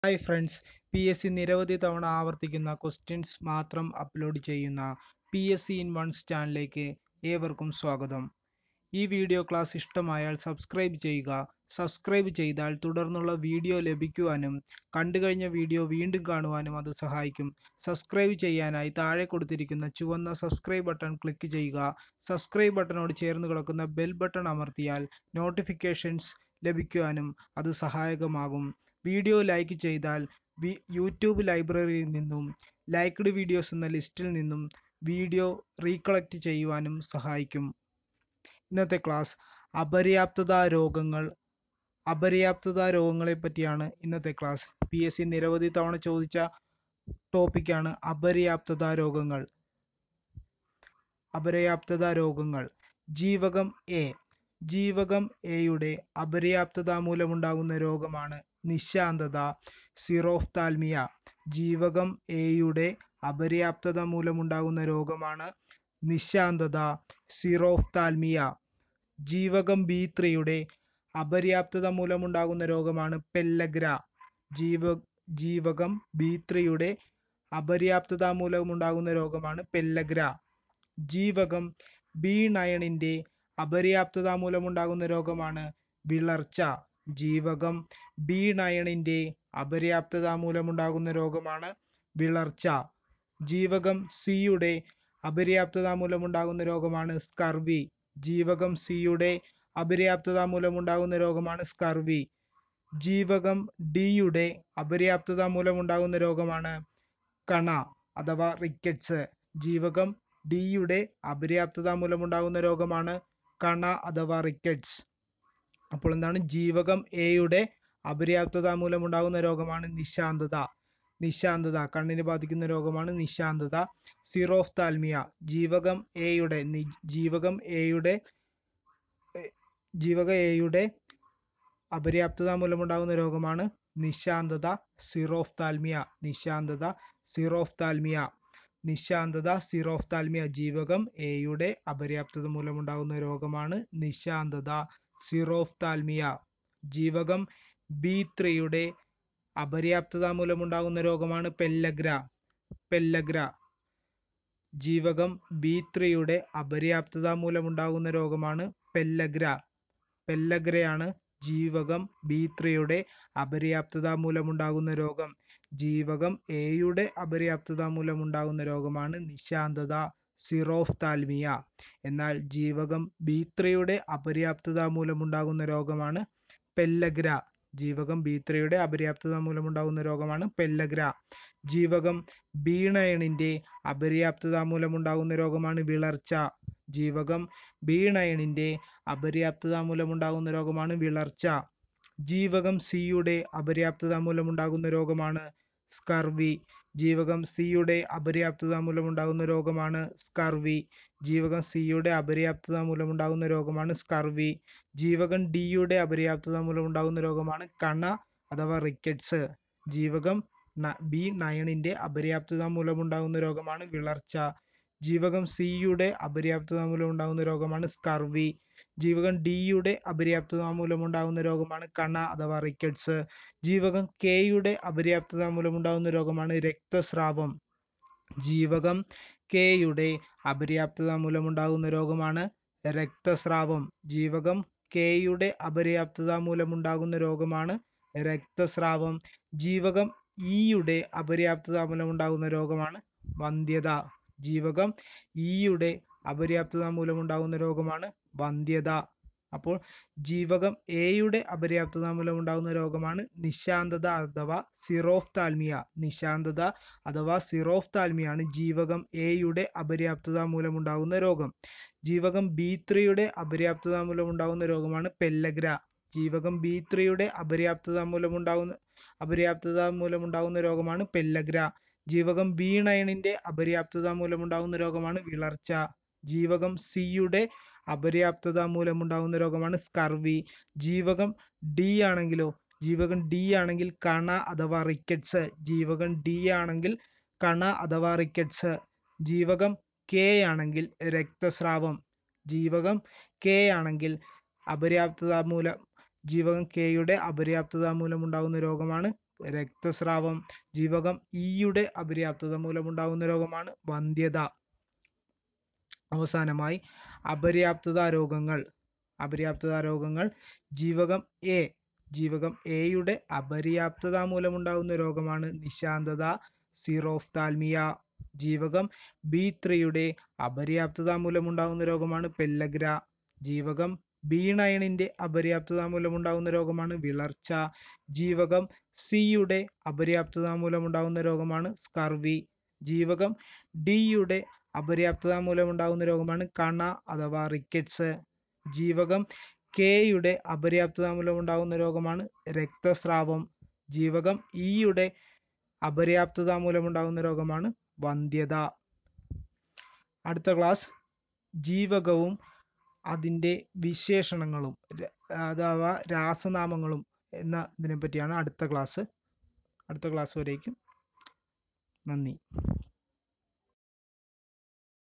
hi friends P S C നിരവധി തവണ ആവർത്തിക്കുന്ന ക്വസ്റ്റ്യൻസ് മാത്രം അപ്ലോഡ് ചെയ്യുന്ന P S C in ones ചാനലിലേക്ക് ഏവർക്കും സ്വാഗതം ഈ വീഡിയോ ക്ലാസ് ഇഷ്ടമായാൽ സബ്സ്ക്രൈബ് ചെയ്യുക സബ്സ്ക്രൈബ് ചെയ്താൽ തുടർന്നുള്ള വീഡിയോ ലഭിക്കുവാനും കണ്ടുകഴിഞ്ഞ വീഡിയോ വീണ്ടും കാണുവാനും അത് സഹായിക്കും സബ്സ്ക്രൈബ് ചെയ്യാനായി താഴെ കൊടുത്തിരിക്കുന്ന ചുവന്ന സബ്സ്ക്രൈബ് ബട്ടൺ ക്ലിക്ക് ചെയ്യുക സബ്സ്ക്രൈബ് ബട്ടണോട് ചേർന്ന് കിടക്കുന്ന ബെൽ ബട്ടൺ അമർത്തിയാൽ നോട്ടിഫിക്കേഷൻസ് ലഭിക്കുവാനും അത് സഹായകമാകും വീഡിയോ ലൈക്ക് ചെയ്താൽ വി യൂട്യൂബ് ലൈബ്രറിയിൽ നിന്നും ലൈക്ക്ഡ് വീഡിയോസ് എന്ന ലിസ്റ്റിൽ നിന്നും വീഡിയോ റീകളക്ട് ചെയ്യുവാനും സഹായിക്കും ഇന്നത്തെ ക്ലാസ് അപര്യാപ്തത രോഗങ്ങൾ അപര്യാപ്തത രോഗങ്ങളെ പറ്റിയാണ് ഇന്നത്തെ ക്ലാസ് പി എസ് സി നിരവധി തവണ ചോദിച്ച ടോപ്പിക്കാണ് അപര്യാപ്തത രോഗങ്ങൾ അപര്യാപ്തത രോഗങ്ങൾ ജീവകം എ ജീവകം എയുടെ അപര്യാപ്തത മൂലമുണ്ടാകുന്ന രോഗമാണ് നിശാന്തത സിറോഫ്താൽമിയ ജീവകം എയുടെ അപര്യാപ്തത മൂലമുണ്ടാകുന്ന രോഗമാണ് നിശാന്തത സിറോഫ്താൽമിയ ജീവകം ബി ത്രീയുടെ അപര്യാപ്തത മൂലമുണ്ടാകുന്ന രോഗമാണ് പെല്ലഗ്ര ജീവ ജീവകം ബി ത്രീയുടെ അപര്യാപ്തത മൂലമുണ്ടാകുന്ന രോഗമാണ് പെല്ലഗ്ര ജീവകം ബി നയണിന്റെ അപര്യാപ്തത മൂലമുണ്ടാകുന്ന രോഗമാണ് വിളർച്ച ജീവകം ബി നയണിന്റെ അപര്യാപ്തത മൂലമുണ്ടാകുന്ന രോഗമാണ് വിളർച്ച ജീവകം സിയുടെ അപര്യാപ്തത മൂലമുണ്ടാകുന്ന രോഗമാണ് സ്കർവി ജീവകം സിയുടെ അപര്യാപ്തത മൂലമുണ്ടാകുന്ന രോഗമാണ് സ്കർവി ജീവകം ഡിയുടെ അപര്യാപ്തത മൂലമുണ്ടാകുന്ന രോഗമാണ് കണ അഥവാ റിക്കറ്റ്സ് ജീവകം ഡിയുടെ അപര്യാപ്തത മൂലമുണ്ടാകുന്ന രോഗമാണ് കണ അഥവാ റിക്കറ്റ്സ് അപ്പോൾ എന്താണ് ജീവകം എയുടെ അപര്യാപ്തത മൂലമുണ്ടാകുന്ന രോഗമാണ് നിശാന്തത നിശാന്തത കണ്ണിനെ ബാധിക്കുന്ന രോഗമാണ് നിശാന്തത സിറോഫ്താൽമിയ ജീവകം എയുടെ ജീവകം എയുടെ ജീവക എയുടെ അപര്യാപ്തത മൂലമുണ്ടാകുന്ന രോഗമാണ് നിശാന്തത സിറോഫ്താൽമിയ നിശാന്തത സിറോഫ്താൽമിയ നിശാന്തത സിറോഫ്താൽമിയ ജീവകം എയുടെ അപര്യാപ്തത മൂലമുണ്ടാകുന്ന രോഗമാണ് നിശാന്തത സിറോഫ്താൽമിയ ജീവകം ബി ത്രീയുടെ അപര്യാപ്തത മൂലമുണ്ടാകുന്ന രോഗമാണ് പെല്ലഗ്ര പെല്ലഗ്ര ജീവകം ബി ത്രീയുടെ അപര്യാപ്തത മൂലമുണ്ടാകുന്ന രോഗമാണ് പെല്ലഗ്ര പെല്ലഗ്രയാണ് ജീവകം ബി ത്രീയുടെ അപര്യാപ്തത മൂലമുണ്ടാകുന്ന രോഗം ജീവകം എയുടെ അപര്യാപ്തത മൂലമുണ്ടാകുന്ന രോഗമാണ് നിശാന്തത സിറോഫ്താൽമിയ എന്നാൽ ജീവകം ബി ത്രീയുടെ അപര്യാപ്തത മൂലമുണ്ടാകുന്ന രോഗമാണ് പെല്ലഗ്ര ജീവകം ബി ത്രീയുടെ അപര്യാപ്തത മൂലമുണ്ടാകുന്ന രോഗമാണ് പെല്ലഗ്ര ജീവകം ബി നയണിന്റെ അപര്യാപ്തത മൂലമുണ്ടാകുന്ന രോഗമാണ് വിളർച്ച ജീവകം ബി നയണിന്റെ അപര്യാപ്തത മൂലമുണ്ടാകുന്ന രോഗമാണ് വിളർച്ച ജീവകം സിയുടെ അപര്യാപ്തത മൂലമുണ്ടാകുന്ന രോഗമാണ് സ്കർവി ജീവകം സിയുടെ അപര്യാപ്തത മൂലമുണ്ടാകുന്ന രോഗമാണ് സ്കർവി ജീവകം സിയുടെ അപര്യാപ്തത മൂലമുണ്ടാകുന്ന രോഗമാണ് സ്കർവി ജീവകം ഡിയുടെ അപര്യാപ്തത മൂലമുണ്ടാകുന്ന രോഗമാണ് കണ അഥവാ റിക്കറ്റ്സ് ജീവകം ബി നയണിന്റെ അപര്യാപ്തത മൂലമുണ്ടാകുന്ന രോഗമാണ് വിളർച്ച ജീവകം സിയുടെ അപര്യാപ്തത മൂലമുണ്ടാകുന്ന രോഗമാണ് സ്കർവി ജീവകം ഡിയുടെ അപര്യാപ്തത മൂലമുണ്ടാകുന്ന രോഗമാണ് കണ അഥവാ റിക്കറ്റ്സ് ജീവകം കെയുടെ അപര്യാപ്തത മൂലമുണ്ടാകുന്ന രോഗമാണ് രക്തസ്രാവം ജീവകം കെയുടെ അപര്യാപ്തത മൂലമുണ്ടാകുന്ന രോഗമാണ് രക്തസ്രാവം ജീവകം കെയുടെ അപര്യാപ്തത മൂലമുണ്ടാകുന്ന രോഗമാണ് രക്തസ്രാവം ജീവകം ഇയുടെ അപര്യാപ്തത മൂലമുണ്ടാകുന്ന രോഗമാണ് വന്ധ്യത ജീവകം ഇയുടെ അപര്യാപ്തത മൂലമുണ്ടാകുന്ന രോഗമാണ് വന്ധ്യത അപ്പോൾ ജീവകം എയുടെ അപര്യാപ്തത മൂലമുണ്ടാകുന്ന രോഗമാണ് നിശാന്തത അഥവാ സിറോഫ്താൽമിയ നിശാന്തത അഥവാ സിറോഫ്താൽമിയാണ് ജീവകം എയുടെ അപര്യാപ്തത മൂലമുണ്ടാകുന്ന രോഗം ജീവകം ബി ത്രീയുടെ അപര്യാപ്തത മൂലമുണ്ടാകുന്ന രോഗമാണ് പെല്ലഗ്ര ജീവകം ബി ത്രീയുടെ അപര്യാപ്തത മൂലമുണ്ടാകുന്ന അപര്യാപ്തത മൂലമുണ്ടാകുന്ന രോഗമാണ് പെല്ലഗ്ര ജീവകം ബി നയണിന്റെ അപര്യാപ്തത മൂലമുണ്ടാകുന്ന രോഗമാണ് വിളർച്ച ജീവകം സിയുടെ അപര്യാപ്തത മൂലമുണ്ടാകുന്ന രോഗമാണ് സ്കർവി ജീവകം ഡി ആണെങ്കിലോ ജീവകം ഡി ആണെങ്കിൽ കണ അഥവാ റിക്കറ്റ്സ് ജീവകം ഡി ആണെങ്കിൽ കണ അഥവാ റിക്കറ്റ്സ് ജീവകം കെ ആണെങ്കിൽ രക്തസ്രാവം ജീവകം കെ ആണെങ്കിൽ അപര്യാപ്തത മൂലം ജീവകം കെയുടെ അപര്യാപ്തത മൂലമുണ്ടാകുന്ന രോഗമാണ് രക്തസ്രാവം ജീവകം ഇയുടെ അപര്യാപ്തത മൂലമുണ്ടാകുന്ന രോഗമാണ് വന്ധ്യത അവസാനമായി അപര്യാപ്തത രോഗങ്ങൾ അപര്യാപ്തത രോഗങ്ങൾ ജീവകം എ ജീവകം എയുടെ അപര്യാപ്തത മൂലമുണ്ടാകുന്ന രോഗമാണ് നിശാന്തത സീറോഫ്താൽമിയ ജീവകം ബി ത്രീയുടെ അപര്യാപ്തത മൂലമുണ്ടാകുന്ന രോഗമാണ് പെല്ലഗ്ര ജീവകം ബി നയണിന്റെ അപര്യാപ്തത മൂലമുണ്ടാകുന്ന രോഗമാണ് വിളർച്ച ജീവകം സിയുടെ അപര്യാപ്തത മൂലമുണ്ടാകുന്ന രോഗമാണ് സ്കർവി ജീവകം ഡിയുടെ അപര്യാപ്തത മൂലമുണ്ടാകുന്ന രോഗമാണ് കണ അഥവാ റിക്കറ്റ്സ് ജീവകം കെയുടെ അപര്യാപ്തത മൂലമുണ്ടാകുന്ന രോഗമാണ് രക്തസ്രാവം ജീവകം ഇയുടെ അപര്യാപ്തത മൂലമുണ്ടാകുന്ന രോഗമാണ് വന്ധ്യത അടുത്ത ക്ലാസ് ജീവകവും അതിൻ്റെ വിശേഷണങ്ങളും ര- അഥവാ രാസനാമങ്ങളും എന്ന ഇതിനെ പറ്റിയാണ് അടുത്ത ക്ലാസ് അടുത്ത ക്ലാസ് വരേക്കും നന്ദി